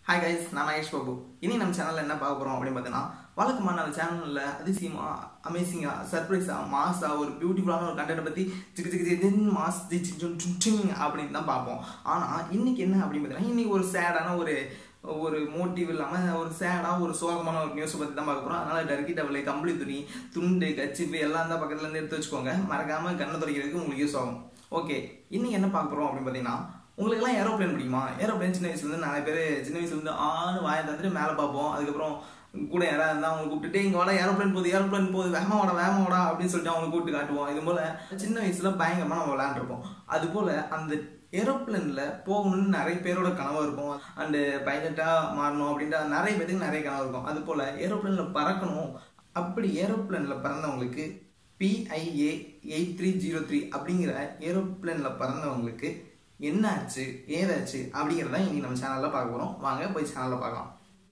hi guys நான் மகேஷ் பாபு இனி நம்ம சேனலில் என்ன பார்க்க போகிறோம் அப்படின்னு பார்த்தீங்கன்னா வழக்கமாக நம்ம சேனலில் அதிசயமாக அமேசிங்காக சர்ப்ரைஸாக மாஸாக ஒரு பியூட்டிஃபுல்லான ஒரு கண்டென்ட் பற்றி சிக்கு சிக்கு சிக்கு மாஸ் சிங் அப்படின்னு தான் பார்ப்போம் ஆனால் இன்னைக்கு என்ன அப்படின்னு பார்த்தீங்கன்னா இன்னைக்கு ஒரு சேடான ஒரு ஒரு மோட்டிவ் இல்லாமல் ஒரு சேடாக ஒரு சோகமான ஒரு நியூஸை பற்றி தான் பார்க்க போகிறோம் அதனால் டர்க்கி டபுள் கம்பளி துணி துண்டு கச்சிப்பு எல்லாம் தான் பக்கத்துல இருந்து எடுத்து வச்சுக்கோங்க மறக்காமல் கண்ணை துடைக்கிறதுக்கு உங்களுக்கு யூஸ் ஆகும் ஓகே இன்னைக்கு என்ன பார்க்க போகிறோம் அப்படின்னு பார்த்தீங்கன்னா உங்களுக்குலாம் ஏரோப்ளேன் பிடிக்குமா ஏரோப்ளேன் சின்ன வயசுலேருந்து நிறைய பேர் சின்ன வயசுலேருந்து ஆணு வாயை தந்துட்டு மேலே பார்ப்போம் அதுக்கப்புறம் கூட யாராவது இருந்தால் அவங்க கூப்பிட்டுட்டு இங்கே வாடா ஏரோப்ளேன் போகுது ஏரோப்ளேன் போகுது வேகமா வாடா வேகமா வாடா அப்படின்னு சொல்லிட்டு அவங்க கூப்பிட்டு காட்டுவோம் இது போல் சின்ன வயசுல பயங்கரமாக நம்ம விளையாண்டுருப்போம் அது போல் அந்த ஏரோப்ளேனில் போகணும்னு நிறைய பேரோட கனவு இருக்கும் அண்டு பைலட்டாக மாறணும் அப்படின்ற நிறைய பேருக்கு நிறைய கனவு இருக்கும் அது போல் ஏரோப்ளேனில் பறக்கணும் அப்படி ஏரோப்ளேனில் பறந்தவங்களுக்கு PIA eight three zero three அப்படிங்கிற ஏரோப்ளேனில் பறந்தவங்களுக்கு என்ன ஆச்சு ஏதாச்சு அப்படிங்கிறத இனி நம்ம சேனலில் பார்க்க போகிறோம் வாங்க போய் சேனலில் பார்க்கலாம்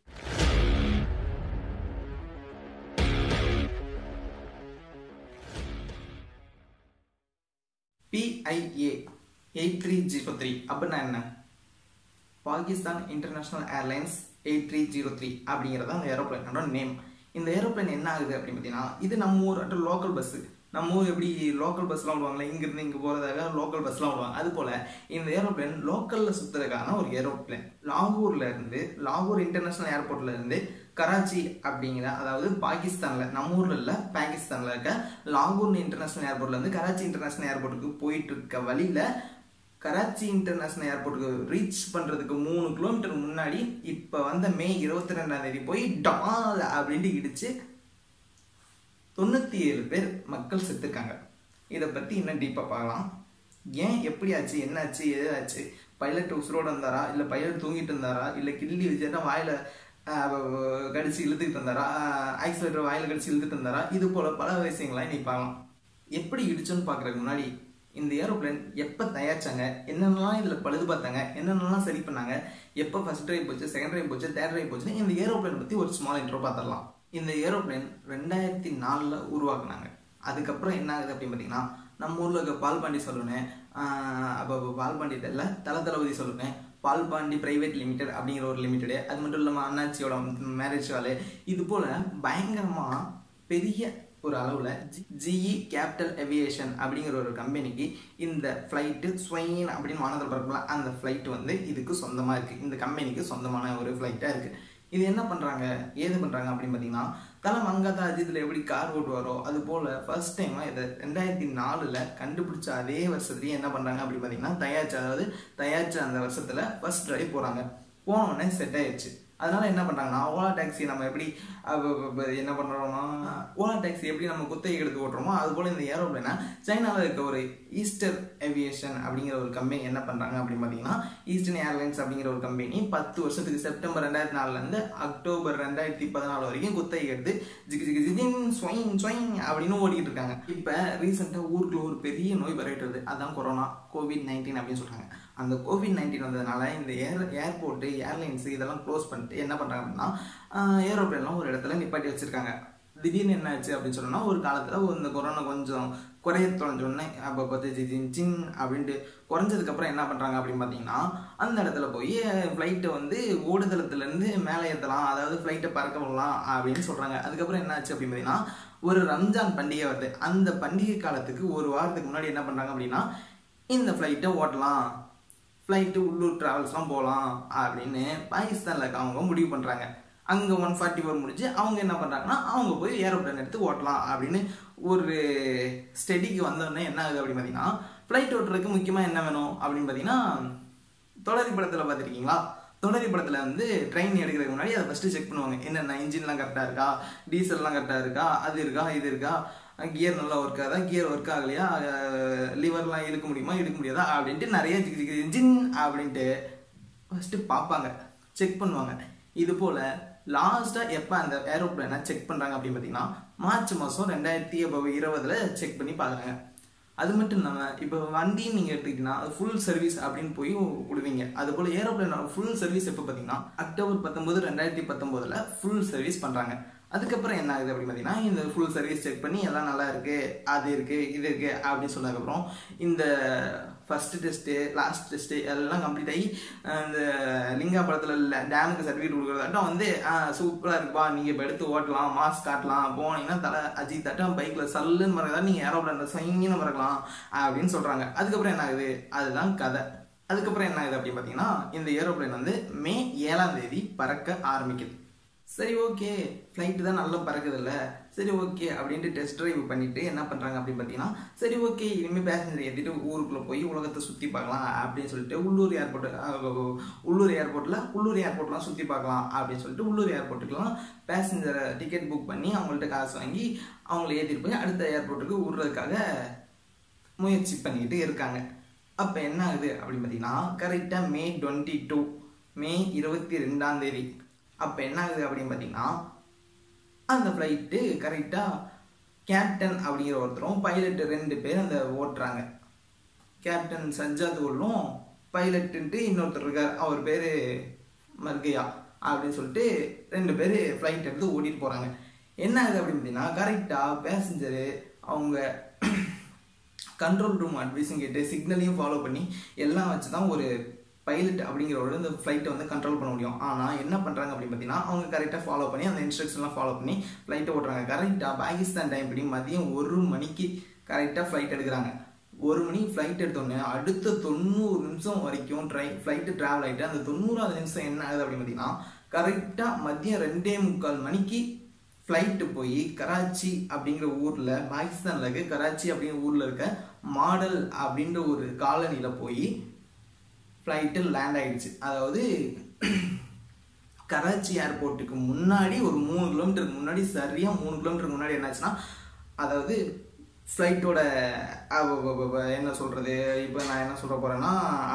PIA eight three zero three அப்படின்னா என்ன Pakistan international airlines eight three zero three அப்படிங்கிறது அந்த ஏரோப்ளைனோட நேம் இந்த ஏரோப்ளைன் என்ன ஆகுது அப்படின்னு பார்த்தீங்கன்னா இது நம்ம ஊர் அட்டு லோக்கல் பஸ்ஸு நம்ம ஊர் எப்படி லோக்கல் பஸ்லாம் விடுவாங்களே இங்கிருந்து இங்கே போகிறதாக லோக்கல் பஸ்லாம் விடுவாங்க அது போல் இந்த ஏரோப்ளைன் லோக்கலில் சுற்றுறதுக்கான ஒரு ஏரோப்ளைன் லாகூர்ல இருந்து லாகூர் இன்டர்நேஷ்னல் ஏர்போர்ட்ல இருந்து கராச்சி அப்படிங்கிற அதாவது பாகிஸ்தானில் நம்ம ஊரில் இல்லை பாகிஸ்தானில் இருக்க லாகூர் இன்டர்நேஷ்னல் ஏர்போர்ட்ல இருந்து கராச்சி இன்டர்நேஷ்னல் ஏர்போர்ட்டுக்கு போயிட்டு இருக்க வழியில் கராச்சி இன்டர்நேஷ்னல் ஏர்போர்ட்டுக்கு ரீச் பண்ணுறதுக்கு மூணு கிலோமீட்டர் முன்னாடி இப்போ வந்த மே இருபத்தி ரெண்டாம் தேதி போய் டால் அப்படின்ட்டு இடிச்சு தொண்ணூற்றி ஏழு பேர் மக்கள் செத்துருக்காங்க இதை பற்றி இன்னும் டீப்பாக பார்க்கலாம் ஏன் எப்படி ஆச்சு என்ன ஆச்சு எது ஆச்சு பைலட் உசுரோடு இருந்தாரா இல்லை பைலட் தூங்கிட்டு இருந்தாரா இல்லை கிள்ளி வச்சுட்டா வாயில் கடிச்சு இழுத்துக்கிட்டு இருந்தாரா ஆக்சிலேட்டர் வாயில் கடிச்சு இழுத்துட்டு இருந்தாரா இது போல் பல விஷயங்கள்லாம் இன்னைக்கு பார்க்கலாம் எப்படி இடிச்சோன்னு பார்க்குறதுக்கு முன்னாடி இந்த ஏரோப்ளேன் எப்போ தயாரிச்சாங்க என்னென்னலாம் இதில் பழுது பார்த்தாங்க என்னென்னலாம் சரி பண்ணாங்க எப்போ ஃபர்ஸ்ட் ட்ரைவ் போச்சு செகண்ட் ட்ரைவ் போச்சு தேர்ட் ட்ரைவ் போச்சுன்னு இந்த ஏரோப்ளேன் பற்றி ஒரு ஸ்மால் இன்ட்ரோ பார்த்துடலாம் இந்த ஏரோப்ளேன் ரெண்டாயிரத்தி நாலில் உருவாக்குனாங்க அதுக்கப்புறம் என்ன ஆகுது அப்படின்னு பார்த்தீங்கன்னா நம்ம ஊரில் இருக்க பால்பாண்டி சொல்லுனேன் அப்போ பால்பாண்டி தெரியல தல தளபதி சொல்லுனேன் பால்பாண்டி பிரைவேட் லிமிடெட் அப்படிங்கிற ஒரு லிமிட்டெடு அது மட்டும் இல்லாமல் அண்ணாச்சியோட மேரேஜ் வேலை இது போல் பயங்கரமாக பெரிய ஒரு அளவில் ஜிஇ கேபிட்டல் ஏவியேஷன் அப்படிங்கிற ஒரு கம்பெனிக்கு இந்த ஃப்ளைட்டு ஸ்வைன் அப்படின்னு வானத்தில் பறக்கலாம் அந்த ஃப்ளைட் வந்து இதுக்கு சொந்தமாக இருக்குது இந்த கம்பெனிக்கு சொந்தமான ஒரு ஃப்ளைட்டாக இருக்குது இது என்ன பண்ணுறாங்க ஏது பண்ணுறாங்க அப்படின்னு பார்த்தீங்கன்னா தலை மங்காத்தா அஜித்தில் எப்படி கார் ஓட்டுவாரோ அது போல் ஃபர்ஸ்ட் டைமாக இதை ரெண்டாயிரத்தி நாலில் கண்டுபிடிச்ச அதே வருஷத்துலேயே என்ன பண்ணுறாங்க அப்படின்னு பார்த்தீங்கன்னா தயாரிச்ச அதாவது தயாரிச்ச அந்த வருஷத்தில் ஃபர்ஸ்ட் ட்ரைவ் போகிறாங்க போனோடனே செட் ஆயிடுச்சு அதனால என்ன பண்ணுறாங்கன்னா ஓலா டாக்ஸி நம்ம எப்படி என்ன பண்ணுறோம்னா ஓலா டாக்ஸி எப்படி நம்ம குத்தகை எடுத்து ஓட்டுறோமோ அது போல் இந்த ஏரோப்ளைனை சைனாவில் இருக்க ஒரு ஈஸ்டர் ஏவியேஷன் அப்படிங்கிற ஒரு கம்பெனி என்ன பண்ணுறாங்க அப்படின்னு பார்த்தீங்கன்னா ஈஸ்டர்ன் ஏர்லைன்ஸ் அப்படிங்கிற ஒரு கம்பெனி பத்து வருஷத்துக்கு செப்டம்பர் ரெண்டாயிரத்தி நாலுலேருந்து அக்டோபர் ரெண்டாயிரத்தி பதினாலு வரைக்கும் குத்தகை எடுத்து ஜிக்கு ஜிக்கு ஜிஜின் ஸ்வைங் ஸ்வைங் அப்படின்னு ஓடிக்கிட்டு இருக்காங்க இப்போ ரீசெண்டாக ஊருக்குள்ள ஒரு பெரிய நோய் பரவிட்டு அதான் கொரோனா கோவிட் நைன்டீன் அப்படின்னு சொல்கிறாங்க அந்த கோவிட் நைன்டீன் வந்ததுனால இந்த ஏர் ஏர்போர்ட்டு ஏர்லைன்ஸு இதெல்லாம் க்ளோஸ் பண்ணிட்டு என்ன பண்ணுறாங்க அப்படின்னா ஏரோப்ளேன்லாம் ஒரு இடத்துல நிப்பாட்டி வச்சுருக்காங்க திடீர்னு என்ன ஆச்சு அப்படின்னு சொன்னோம்னா ஒரு காலத்தில் இந்த கொரோனா கொஞ்சம் குறைய தொலைஞ்சோடனே அப்போ பார்த்து ஜின் அப்படின்ட்டு குறைஞ்சதுக்கப்புறம் என்ன பண்ணுறாங்க அப்படின்னு பார்த்தீங்கன்னா அந்த இடத்துல போய் ஃப்ளைட்டை வந்து ஓடுதளத்துலேருந்து மேலே ஏற்றலாம் அதாவது ஃப்ளைட்டை பறக்க விடலாம் அப்படின்னு சொல்கிறாங்க அதுக்கப்புறம் என்ன ஆச்சு அப்படின்னு பார்த்தீங்கன்னா ஒரு ரம்ஜான் பண்டிகை வருது அந்த பண்டிகை காலத்துக்கு ஒரு வாரத்துக்கு முன்னாடி என்ன பண்ணுறாங்க அப்படின்னா இந்த ஃப்ளைட்டை ஓட்டலாம் ஃப்ளைட்டு உள்ளூர் ட்ராவல்ஸ்லாம் போகலாம் அப்படின்னு பாகிஸ்தானில் இருக்கவங்க முடிவு பண்ணுறாங்க அங்கே ஒன் ஃபார்ட்டி ஃபோர் முடிஞ்சு அவங்க என்ன பண்ணுறாங்கன்னா அவங்க போய் ஏரோப்ளேன் எடுத்து ஓட்டலாம் அப்படின்னு ஒரு ஸ்டடிக்கு வந்தோடனே என்ன ஆகுது அப்படின்னு பார்த்தீங்கன்னா ஃப்ளைட் ஓட்டுறதுக்கு முக்கியமாக என்ன வேணும் அப்படின்னு பார்த்தீங்கன்னா தொடரி படத்தில் பார்த்துருக்கீங்களா தொடரி படத்தில் வந்து ட்ரெயின் எடுக்கிறதுக்கு முன்னாடி அதை ஃபஸ்ட்டு செக் பண்ணுவாங்க என்னென்ன இன்ஜின்லாம் கரெக்டாக இருக்கா டீசல்லாம் கரெக்டாக இருக்கா அது இருக்கா இது இருக்கா கியர் நல்லா ஒர்க் ஆகுதா கியர் ஒர்க் ஆகலையா லிவர்லாம் இழுக்க முடியுமா இழுக்க முடியாதா அப்படின்ட்டு நிறைய இன்ஜின் அப்படின்ட்டு ஃபஸ்ட்டு பார்ப்பாங்க செக் பண்ணுவாங்க இது போல் லாஸ்ட்டாக எப்போ அந்த ஏரோப்ளைனை செக் பண்ணுறாங்க அப்படின்னு பார்த்தீங்கன்னா மார்ச் மாதம் ரெண்டாயிரத்தி இருபதில் செக் பண்ணி பார்க்குறாங்க அது மட்டும் இல்லாமல் இப்போ வண்டின்னு நீங்கள் எடுத்துக்கிட்டீங்கன்னா அது ஃபுல் சர்வீஸ் அப்படின்னு போய் விடுவீங்க அது போல் ஏரோப்ளைனோட ஃபுல் சர்வீஸ் எப்போ பார்த்தீங்கன்னா அக்டோபர் பத்தொம்போது ரெண்டாயிரத்தி பத்தொம்போதில் ஃபுல் சர்வீஸ் பண்ணுறாங்க அதுக்கப்புறம் என்ன ஆகுது அப்படின்னு பார்த்தீங்கன்னா இந்த ஃபுல் சர்வீஸ் செக் பண்ணி எல்லாம் நல்லா இருக்குது அது இருக்குது இது இருக்குது அப்படின்னு சொன்னதுக்கப்புறம் இந்த ஃபர்ஸ்ட் டெஸ்ட்டு லாஸ்ட் டெஸ்ட்டு எல்லாம் கம்ப்ளீட் ஆகி அந்த லிங்கா படத்தில் டேமுக்கு சர்டிஃபிகேட் கொடுக்குறதாட்டம் வந்து சூப்பராக இருக்குப்பா நீங்கள் இப்போ எடுத்து ஓட்டலாம் மாஸ்க் காட்டலாம் போனீங்கன்னா தலை அஜித் தட்டம் பைக்கில் சல்லுன்னு மறக்கதான் நீங்கள் ஏரோப்ளானில் சைன்னு மறக்கலாம் அப்படின்னு சொல்கிறாங்க அதுக்கப்புறம் என்ன ஆகுது அதுதான் கதை அதுக்கப்புறம் என்ன ஆகுது அப்படின்னு பார்த்தீங்கன்னா இந்த ஏரோப்ளேன் வந்து மே ஏழாம் தேதி பறக்க ஆரம்பிக்குது சரி ஓகே ஃப்ளைட்டு தான் நல்லா பறக்குதுல்ல சரி ஓகே அப்படின்ட்டு டெஸ்ட் ட்ரைவ் பண்ணிட்டு என்ன பண்ணுறாங்க அப்படின்னு பார்த்தீங்கன்னா சரி ஓகே இனிமேல் பேசஞ்சர் ஏற்றிட்டு ஊருக்குள்ளே போய் உலகத்தை சுற்றி பார்க்கலாம் அப்படின்னு சொல்லிட்டு உள்ளூர் ஏர்போர்ட்டு உள்ளூர் ஏர்போர்ட்டில் உள்ளூர் ஏர்போர்ட்லாம் சுற்றி பார்க்கலாம் அப்படின்னு சொல்லிட்டு உள்ளூர் ஏர்போர்ட்டுக்கெலாம் பேசஞ்சரை டிக்கெட் புக் பண்ணி அவங்கள்ட்ட காசு வாங்கி அவங்கள ஏற்றிட்டு போய் அடுத்த ஏர்போர்ட்டுக்கு விடுறதுக்காக முயற்சி பண்ணிக்கிட்டு இருக்காங்க அப்போ என்ன ஆகுது அப்படின்னு பார்த்தீங்கன்னா கரெக்டாக மே டுவெண்ட்டி டூ மே இருபத்தி ரெண்டாம் தேதி அப்போ என்ன ஆகுது அப்படின்னு பார்த்தீங்கன்னா அந்த ஃப்ளைட்டு கரெக்டாக கேப்டன் அப்படிங்கிற ஒருத்தரும் பைலட் ரெண்டு பேர் அந்த ஓட்டுறாங்க கேப்டன் சஜாத் உள்ளும் பைலட்டுன்ட்டு இன்னொருத்தர் இருக்கார் அவர் பேர் மர்கையா அப்படின்னு சொல்லிட்டு ரெண்டு பேர் ஃப்ளைட் எடுத்து ஓட்டிட்டு போகிறாங்க என்ன ஆகுது அப்படின்னு பார்த்தீங்கன்னா கரெக்டாக பேசஞ்சரு அவங்க கண்ட்ரோல் ரூம் அட்வைஸும் கேட்டு சிக்னலையும் ஃபாலோ பண்ணி எல்லாம் வச்சு தான் ஒரு பைலட் அப்படிங்கிறவரோட இந்த ஃப்ளைட்டை வந்து கண்ட்ரோல் பண்ண முடியும் ஆனால் என்ன பண்ணுறாங்க அப்படின்னு பார்த்தீங்கன்னா அவங்க கரெக்டாக ஃபாலோ பண்ணி அந்த இன்ஸ்ட்ரக்ஷன்லாம் ஃபாலோ பண்ணி ஃப்ளைட்டை ஓட்டுறாங்க கரெக்டாக பாகிஸ்தான் டைம் படி மதியம் ஒரு மணிக்கு கரெக்டாக ஃப்ளைட் எடுக்கிறாங்க ஒரு மணி ஃப்ளைட் எடுத்தோடனே அடுத்த தொண்ணூறு நிமிஷம் வரைக்கும் ட்ரை ஃப்ளைட்டு ட்ராவல் ஆகிட்டு அந்த தொண்ணூறாவது நிமிஷம் என்ன ஆகுது அப்படின்னு பார்த்தீங்கன்னா கரெக்டாக மதியம் ரெண்டே முக்கால் மணிக்கு ஃப்ளைட்டு போய் கராச்சி அப்படிங்கிற ஊரில் பாகிஸ்தானில் இருக்க கராச்சி அப்படிங்கிற ஊரில் இருக்க மாடல் அப்படின்ற ஒரு காலனியில் போய் ஃப்ளைட்டு லேண்ட் ஆயிடுச்சு அதாவது கராச்சி ஏர்போர்ட்டுக்கு முன்னாடி ஒரு மூணு கிலோமீட்டருக்கு முன்னாடி சரியாக மூணு கிலோமீட்டருக்கு முன்னாடி என்னாச்சுன்னா அதாவது ஃப்ளைட்டோட என்ன சொல்கிறது இப்போ நான் என்ன சொல்ல போகிறேன்னா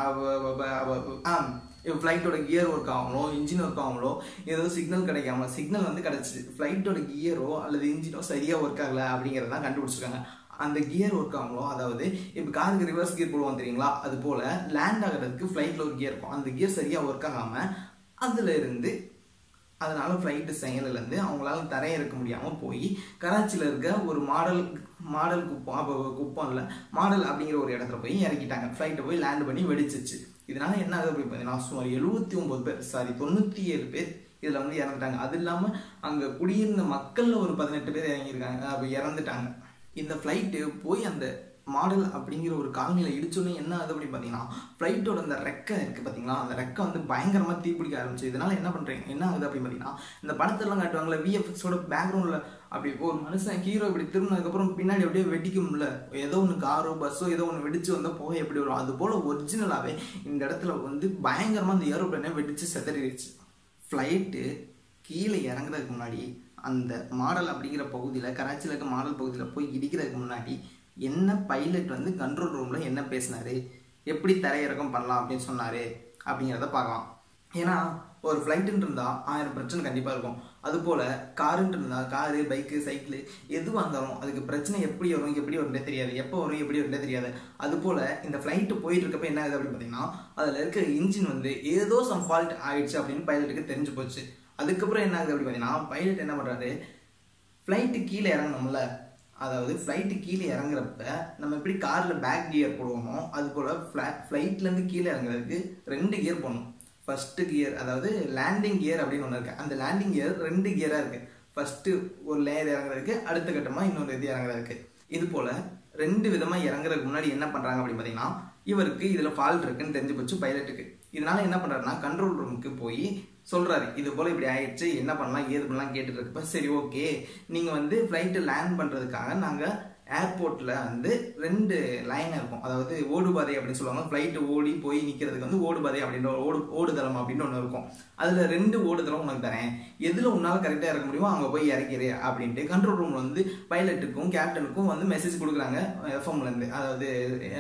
ஆ இப்போ ஃப்ளைட்டோட கியர் ஒர்க் ஆகலோ இன்ஜின் ஒர்க் ஆகலோ ஏதோ சிக்னல் கிடைக்காம சிக்னல் வந்து கிடச்சிச்சு ஃப்ளைட்டோட கியரோ அல்லது இன்ஜினோ சரியாக ஒர்க் ஆகலை அப்படிங்கிறதான் கண்டுபிடிச்சிருக்காங்க அந்த கியர் ஒர்க் ஆகலோ அதாவது இப்போ காருக்கு ரிவர்ஸ் கியர் போடுவோம் தெரியுங்களா அது போல் லேண்ட் ஆகிறதுக்கு ஃப்ளைட்டில் ஒரு கியர் இருக்கும் அந்த கியர் சரியாக ஒர்க் ஆகாமல் அதில் இருந்து அதனால ஃப்ளைட்டு செயலிலேருந்து அவங்களால தரையிறக்க முடியாமல் போய் கராச்சியில் இருக்க ஒரு மாடல் மாடல் குப்பம் அப்போ குப்பம் இல்லை மாடல் அப்படிங்கிற ஒரு இடத்துல போய் இறக்கிட்டாங்க ஃப்ளைட்டை போய் லேண்ட் பண்ணி வெடிச்சிச்சு இதனால என்ன ஆகுது அப்படி பார்த்தீங்கன்னா சுமார் எழுபத்தி ஒம்பது பேர் சாரி தொண்ணூற்றி ஏழு பேர் இதில் வந்து இறந்துட்டாங்க அது இல்லாமல் அங்கே குடியிருந்த மக்களில் ஒரு பதினெட்டு பேர் இறங்கியிருக்காங்க அப்போ இறந்துட்டாங்க இந்த ஃப்ளைட்டு போய் அந்த மாடல் அப்படிங்கிற ஒரு காலனியில் இடிச்சோன்னே என்ன ஆகுது அப்படின்னு பார்த்தீங்கன்னா ஃப்ளைட்டோட அந்த ரெக்கை இருக்குது பார்த்தீங்களா அந்த ரெக்கை வந்து பயங்கரமாக தீப்பிடிக்க ஆரம்பிச்சு இதனால் என்ன பண்ணுறீங்க என்ன ஆகுது அப்படின்னு பார்த்தீங்கன்னா இந்த படத்தெல்லாம் காட்டுவாங்களே விஎஃப்எக்ஸோட பேக்ரவுண்டில் அப்படி ஒரு மனுஷன் ஹீரோ இப்படி திரும்பினதுக்கப்புறம் பின்னாடி அப்படியே வெடிக்கும்ல ஏதோ ஒன்று காரோ பஸ்ஸோ ஏதோ ஒன்று வெடிச்சு வந்தால் போக எப்படி வரும் அது போல் ஒரிஜினலாகவே இந்த இடத்துல வந்து பயங்கரமாக அந்த ஏரோப்ளேனை வெடிச்சு செதறிடுச்சு ஃப்ளைட்டு கீழே இறங்குறதுக்கு முன்னாடி அந்த மாடல் அப்படிங்கிற பகுதியில் கராச்சியில் இருக்க மாடல் பகுதியில் போய் இடிக்கிறதுக்கு முன்னாடி என்ன பைலட் வந்து கண்ட்ரோல் ரூமில் என்ன பேசினாரு எப்படி தரையிறக்கம் பண்ணலாம் அப்படின்னு சொன்னார் அப்படிங்கிறத பார்க்கலாம் ஏன்னா ஒரு ஃப்ளைட்டுன்னு இருந்தால் ஆயிரம் பிரச்சனை கண்டிப்பாக இருக்கும் அதுபோல் காருன்ட்டு இருந்தால் காரு பைக்கு சைக்கிள் எதுவாக இருந்தாலும் அதுக்கு பிரச்சனை எப்படி வரும் எப்படி வரும்னே தெரியாது எப்போ வரும் எப்படி வரும்னே தெரியாது அதுபோல் இந்த ஃப்ளைட்டு போயிட்டு இருக்கப்ப என்ன ஆகுது அப்படின்னு பார்த்தீங்கன்னா அதில் இருக்க இன்ஜின் வந்து ஏதோ சம் ஃபால்ட் ஆயிடுச்சு அப்படின்னு பைலட்டுக்கு தெரிஞ்சு போச்சு அதுக்கப்புறம் என்ன ஆகுது அப்படின்னு பார்த்தீங்கன்னா பைலட் என்ன பண்ணுறாரு ஃப்ளைட்டு கீழே இறங்கணும்ல அதாவது ஃப்ளைட்டு கீழே இறங்குறப்ப நம்ம எப்படி காரில் பேக் கியர் போடுவோமோ அது போல் ஃப்ளை ஃப்ளைட்லேருந்து கீழே இறங்குறதுக்கு ரெண்டு கியர் போடணும் ஃபஸ்ட்டு கியர் அதாவது லேண்டிங் கியர் அப்படின்னு ஒன்று இருக்குது அந்த லேண்டிங் கியர் ரெண்டு கியராக இருக்குது ஃபஸ்ட்டு ஒரு லேயர் இறங்குறதுக்கு அடுத்த கட்டமாக இன்னொரு இது இறங்குறதுக்கு இது போல் ரெண்டு விதமாக இறங்குறதுக்கு முன்னாடி என்ன பண்ணுறாங்க அப்படின்னு பார்த்தீங்கன்னா இவருக்கு இதில் ஃபால்ட் இருக்குன்னு தெரிஞ்சு போச்சு பைலட்டுக்கு இதனால என்ன பண்ணுறாருன்னா கண்ட்ரோல் ரூமுக்கு போய் சொல்கிறாரு இது போல் இப்படி ஆயிடுச்சு என்ன பண்ணலாம் ஏது பண்ணலாம் கேட்டுட்டு இருக்கப்ப சரி ஓகே நீங்கள் வந்து ஃப்ளைட்டு லேண்ட் பண்ணுறதுக்காக நாங்கள் ஏர்போர்ட்டில் வந்து ரெண்டு லைன் இருக்கும் அதாவது ஓடுபாதை அப்படின்னு சொல்லுவாங்க ஃப்ளைட்டு ஓடி போய் நிற்கிறதுக்கு வந்து ஓடுபாதை அப்படின்ற ஓடு ஓடுதளம் அப்படின்னு ஒன்று இருக்கும் அதில் ரெண்டு ஓடுதளம் உனக்கு தரேன் எதில் உன்னால் கரெக்டாக இறக்க முடியுமோ அங்கே போய் இறக்கிடு அப்படின்ட்டு கண்ட்ரோல் ரூமில் வந்து பைலட்டுக்கும் கேப்டனுக்கும் வந்து மெசேஜ் கொடுக்குறாங்க எஃப்எம்லேருந்து அதாவது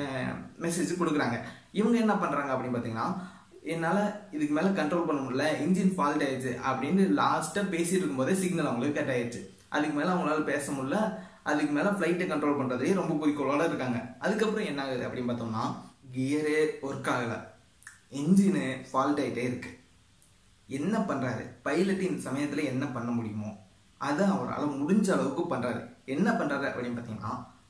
மெசேஜ் கொடுக்குறாங்க இவங்க என்ன பண்ணுறாங்க அப்படின்னு பார்த்தீங்கன்னா என்னால் இதுக்கு மேலே கண்ட்ரோல் பண்ண முடியல இன்ஜின் ஃபால்ட் ஆயிடுச்சு அப்படின்னு லாஸ்ட்டாக பேசிட்டு இருக்கும்போதே சிக்னல் அவங்களுக்கு கட் ஆயிடுச்சு அதுக்கு மேலே அவங்களால பேச முடியல அதுக்கு மேலே ஃப்ளைட்டை கண்ட்ரோல் பண்ணுறதே ரொம்ப குறிக்கோளோட இருக்காங்க அதுக்கப்புறம் என்ன ஆகுது அப்படின்னு பார்த்தோம்னா கியரே ஒர்க் ஆகலை இன்ஜினு ஃபால்ட் ஆகிட்டே இருக்கு என்ன பண்ணுறாரு பைலட் இந்த சமயத்தில் என்ன பண்ண முடியுமோ அதை அவரால் முடிஞ்ச அளவுக்கு பண்ணுறாரு என்ன பண்ணுறாரு அப்படின்னு பார்த்தீங்கன்னா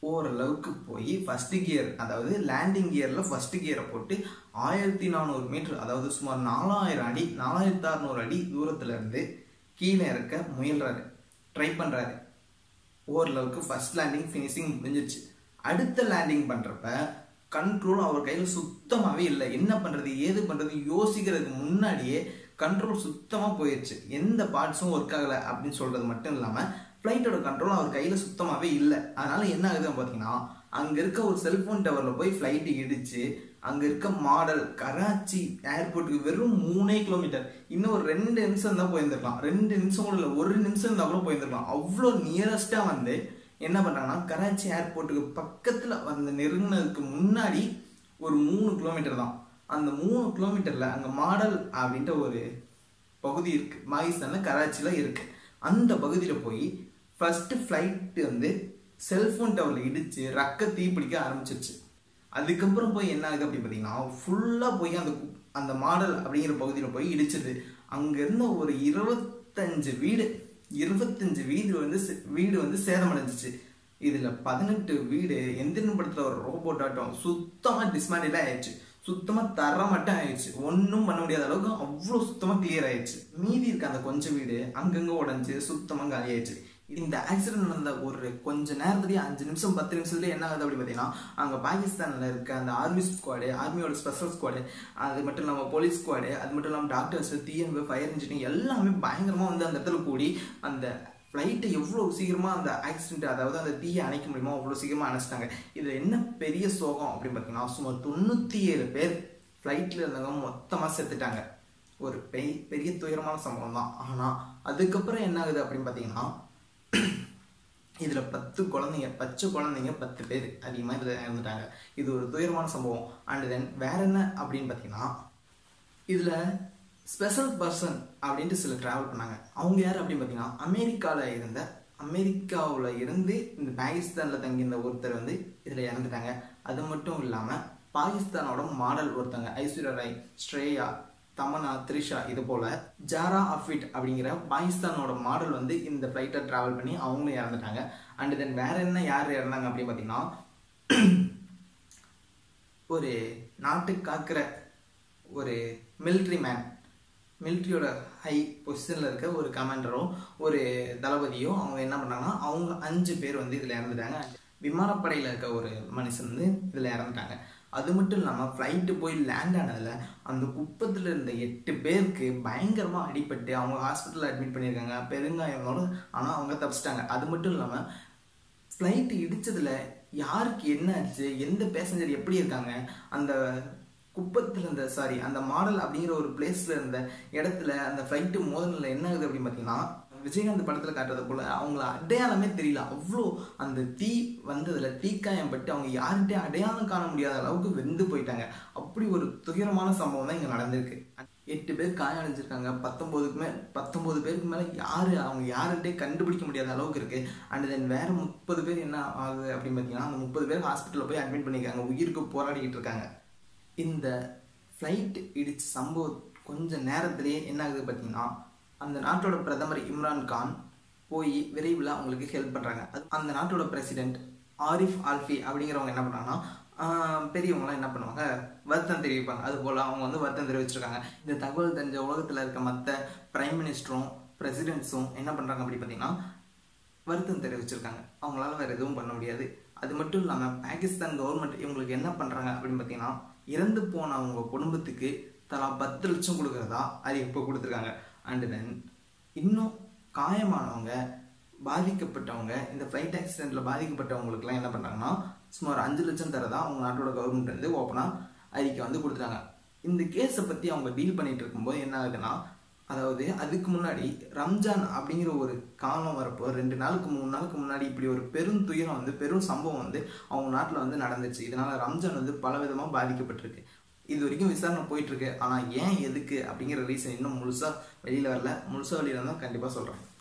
ஓரளவுக்கு போய் ஃபர்ஸ்ட் கியர் அதாவது லேண்டிங் கியரில் ஃபர்ஸ்ட் கியரை போட்டு ஆயிரத்தி நானூறு மீட்டர் அதாவது சுமார் நாலாயிரம் அடி நாலாயிரத்தி அறநூறு அடி தூரத்துல இருந்து கீழே இறக்க முயல்றாரு ட்ரை பண்ணுறாரு ஓரளவுக்கு ஃபர்ஸ்ட் லேண்டிங் ஃபினிஷிங் முடிஞ்சிருச்சு அடுத்த லேண்டிங் பண்ணுறப்ப கண்ட்ரோல் அவர் கையில் சுத்தமாகவே இல்லை என்ன பண்ணுறது ஏது பண்ணுறது யோசிக்கிறதுக்கு முன்னாடியே கண்ட்ரோல் சுத்தமாக போயிடுச்சு எந்த பார்ட்ஸும் ஒர்க் ஆகலை அப்படின்னு சொல்கிறது மட்டும் இல்லாமல் ஃப்ளைட்டோட கண்ட்ரோல் அவர் கையில் சுத்தமாகவே இல்லை அதனால என்ன ஆகுதுன்னு பார்த்தீங்கன்னா அங்கே இருக்க ஒரு செல்ஃபோன் டவரில் போய் ஃப்ளைட்டு இடிச்சு அங்கே இருக்க மாடல் கராச்சி ஏர்போர்ட்டுக்கு வெறும் மூணே கிலோமீட்டர் இன்னும் ஒரு ரெண்டு நிமிஷம் தான் போயிருந்துருக்கலாம் ரெண்டு நிமிஷம் கூட இல்லை ஒரு நிமிஷம் இருந்தால் கூட போயிருந்துருக்கலாம் அவ்வளோ நியரஸ்ட்டாக வந்து என்ன பண்ணுறாங்கன்னா கராச்சி ஏர்போர்ட்டுக்கு பக்கத்தில் வந்து நெருங்கினதுக்கு முன்னாடி ஒரு மூணு கிலோமீட்டர் தான் அந்த மூணு கிலோமீட்டரில் அங்கே மாடல் அப்படின்ற ஒரு பகுதி இருக்குது பாகிஸ்தானில் கராச்சியில் இருக்குது அந்த பகுதியில் போய் ஃபஸ்ட்டு ஃப்ளைட்டு வந்து செல்ஃபோன் டவரில் இடித்து ரக்க தீ பிடிக்க ஆரம்பிச்சிருச்சு அதுக்கப்புறம் போய் என்ன ஆகுது அப்படி பார்த்தீங்கன்னா ஃபுல்லாக போய் அந்த கு- அந்த மாடல் அப்படிங்கிற பகுதியில் போய் இடிச்சது அங்கே இருந்த ஒரு இருபத்தஞ்சு வீடு இருபத்தஞ்சு வீடு வந்து சே- வீடு வந்து சேதமடைஞ்சிச்சு இதுல பதினெட்டு வீடு எந்திரன் படத்துல ஒரு ரோபோட் ஆட்டம் சுத்தமா டிஸ்மேண்டில் ஆயிடுச்சு சுத்தமா தர மட்டும் ஆயிடுச்சு ஒன்றும் பண்ண முடியாத அளவுக்கு அவ்வளோ சுத்தமா கிளியர் ஆயிடுச்சு மீதி இருக்க அந்த கொஞ்சம் வீடு அங்கங்க உடைஞ்சு சுத்தமா காலி ஆயிடுச்சு இந்த ஆக்சிடென்ட் நடந்த ஒரு கொஞ்ச நேரத்துலயே அஞ்சு நிமிஷம் பத்து நிமிஷத்துலயே என்ன ஆகுது அப்படி பார்த்தீங்கன்னா அங்க பாகிஸ்தான்ல இருக்க அந்த ஆர்மி ஸ்குவாடு ஆர்மியோட ஸ்பெஷல் ஸ்குவாடு அது மட்டும் இல்லாமல் போலீஸ் ஸ்குவாடு அது மட்டும் இல்லாமல் டாக்டர்ஸ் டிஎன்பி ஃபயர் இன்ஜினியர் எல்லாமே பயங்கரமா வந்து அந்த இடத்துல கூடி அந்த ஃப்ளைட்டை எவ்வளோ சீக்கிரமாக அந்த ஆக்சிடென்ட் அதாவது அந்த தீயை அணைக்க முடியுமோ அவ்வளோ சீக்கிரமாக அணைச்சிட்டாங்க இதில் என்ன பெரிய சோகம் அப்படின்னு பார்த்தீங்கன்னா சுமார் தொண்ணூற்றி ஏழு பேர் ஃப்ளைட்டில் இருந்தவங்க மொத்தமாக செத்துட்டாங்க ஒரு பெரிய பெரிய துயரமான சம்பவம் தான் ஆனால் அதுக்கப்புறம் என்ன ஆகுது அப்படின்னு பார்த்தீங்கன்னா இதில் பத்து குழந்தைங்க பச்சை குழந்தைங்க பத்து பேர் அதிகமாக இதில் இறந்துட்டாங்க இது ஒரு துயரமான சம்பவம் அண்ட் தென் வேற என்ன அப்படின்னு பார்த்தீங்கன்னா இதில் ஸ்பெஷல் பர்சன் அப்படின்ட்டு சில ட்ராவல் பண்ணாங்க அவங்க யார் அப்படின்னு பார்த்தீங்கன்னா அமெரிக்காவில் இருந்த அமெரிக்காவில் இருந்து இந்த பாகிஸ்தானில் தங்கியிருந்த ஒருத்தர் வந்து இதில் இறந்துட்டாங்க அது மட்டும் இல்லாமல் பாகிஸ்தானோட மாடல் ஒருத்தங்க ஐஸ்வர்யா ராய் ஸ்ரேயா தமனா த்ரிஷா இது போல ஜாரா அஃபிட் அப்படிங்கிற பாகிஸ்தானோட மாடல் வந்து இந்த ஃப்ளைட்டை ட்ராவல் பண்ணி அவங்களும் இறந்துட்டாங்க அண்ட் தென் வேற என்ன யார் இறந்தாங்க அப்படின்னு பார்த்தீங்கன்னா ஒரு நாட்டு காக்கிற ஒரு மிலிட்ரி மேன் மிலிட்ரியோட ஹை பொசிஷனில் இருக்க ஒரு கமாண்டரோ ஒரு தளபதியோ அவங்க என்ன பண்ணாங்கன்னா அவங்க அஞ்சு பேர் வந்து இதில் இறந்துட்டாங்க விமானப்படையில் இருக்க ஒரு மனுஷன் வந்து இதில் இறந்துட்டாங்க அது மட்டும் இல்லாமல் ஃப்ளைட்டு போய் லேண்ட் ஆனதில் அந்த குப்பத்தில் இருந்த எட்டு பேருக்கு பயங்கரமாக அடிபட்டு அவங்க ஹாஸ்பிட்டலில் அட்மிட் பண்ணியிருக்காங்க பெருங்காயமோட ஆனால் அவங்க தப்பிச்சிட்டாங்க அது மட்டும் இல்லாமல் ஃப்ளைட் இடிச்சதுல யாருக்கு என்ன ஆச்சு எந்த பேசஞ்சர் எப்படி இருக்காங்க அந்த குப்பத்தில் இருந்த சாரி அந்த மாடல் அப்படிங்கிற ஒரு பிளேஸ்ல இருந்த இடத்துல அந்த ஃப்ளைட்டு மோதலில் என்ன ஆகுது அப்படின்னு பார்த்தீங்கன்னா விஜயகாந்த் படத்தில் காட்டுறது போல அவங்கள அடையாளமே தெரியல அவ்வளோ அந்த தீ வந்ததுல தீக்காயம் பட்டு அவங்க யார்கிட்டயும் அடையாளம் காண முடியாத அளவுக்கு வெந்து போயிட்டாங்க அப்படி ஒரு துயரமான சம்பவம் தான் இங்கே நடந்திருக்கு எட்டு பேர் காயம் அடைஞ்சிருக்காங்க பத்தொம்போதுக்கு மேல் பத்தொம்போது பேருக்கு மேலே யார் அவங்க யாருகிட்டே கண்டுபிடிக்க முடியாத அளவுக்கு இருக்கு அண்ட் தென் வேற முப்பது பேர் என்ன ஆகுது அப்படின்னு பார்த்தீங்கன்னா அந்த முப்பது பேர் ஹாஸ்பிட்டலில் போய் அட்மிட் பண்ணியிருக்காங்க உயிருக்கு போராடிக்கிட்டு இருக்காங்க இந்த ஃப்ளைட் இடிச்ச சம்பவம் கொஞ்ச நேரத்திலேயே என்ன ஆகுது பார்த்தீங்கன்னா அந்த நாட்டோட பிரதமர் இம்ரான் கான் போய் விரைவில் அவங்களுக்கு ஹெல்ப் பண்ணுறாங்க அந்த நாட்டோட பிரசிடென்ட் ஆரிஃப் ஆல்ஃபி அப்படிங்கிறவங்க என்ன பண்ணாங்கன்னா ஆஹ் பெரியவங்களாம் என்ன பண்ணுவாங்க வருத்தம் தெரிவிப்பாங்க அது போல் அவங்க வந்து வருத்தம் தெரிவிச்சிருக்காங்க இந்த தகவல் தெரிஞ்ச உலகத்தில் இருக்க மற்ற பிரைம் மினிஸ்டரும் பிரசிடென்ட்ஸும் என்ன பண்ணுறாங்க அப்படி பார்த்தீங்கன்னா வருத்தம் தெரிவிச்சிருக்காங்க அவங்களால வேற எதுவும் பண்ண முடியாது அது மட்டும் இல்லாமல் பாகிஸ்தான் கவர்மெண்ட் இவங்களுக்கு என்ன பண்ணுறாங்க அப்படின்னு பார்த்தீங்கன்னா இறந்து போன அவங்க குடும்பத்துக்கு தலா பத்து லட்சம் கொடுக்கறதா அறிவிப்பு கொடுத்துருக்காங்க அண்ட் தென் இன்னும் காயமானவங்க பாதிக்கப்பட்டவங்க இந்த ஃப்ளைட் ஆக்சிடென்ட்டில் பாதிக்கப்பட்டவங்களுக்குலாம் என்ன பண்ணுறாங்கன்னா சுமார் அஞ்சு லட்சம் தரதா அவங்க நாட்டோட கவர்மெண்ட் வந்து ஓப்பனாக அறிக்கை வந்து கொடுத்துட்டாங்க இந்த கேஸை பற்றி அவங்க டீல் பண்ணிட்டு இருக்கும்போது என்ன ஆகுதுன்னா அதாவது அதுக்கு முன்னாடி ரம்ஜான் அப்படிங்கிற ஒரு காலம் வரப்போ ரெண்டு நாளுக்கு மூணு நாளுக்கு முன்னாடி இப்படி ஒரு பெரும் துயரம் வந்து பெரும் சம்பவம் வந்து அவங்க நாட்டில் வந்து நடந்துச்சு இதனால ரம்ஜான் வந்து பல விதமாக பாதிக்கப்பட்டிருக்கு இது வரைக்கும் விசாரணை போயிட்டு இருக்கு ஆனால் ஏன் எதுக்கு அப்படிங்கிற ரீசன் இன்னும் முழுசா வெளியில வரல முழுசா வெளியில வந்தால் கண்டிப்பாக சொல்கிறேன்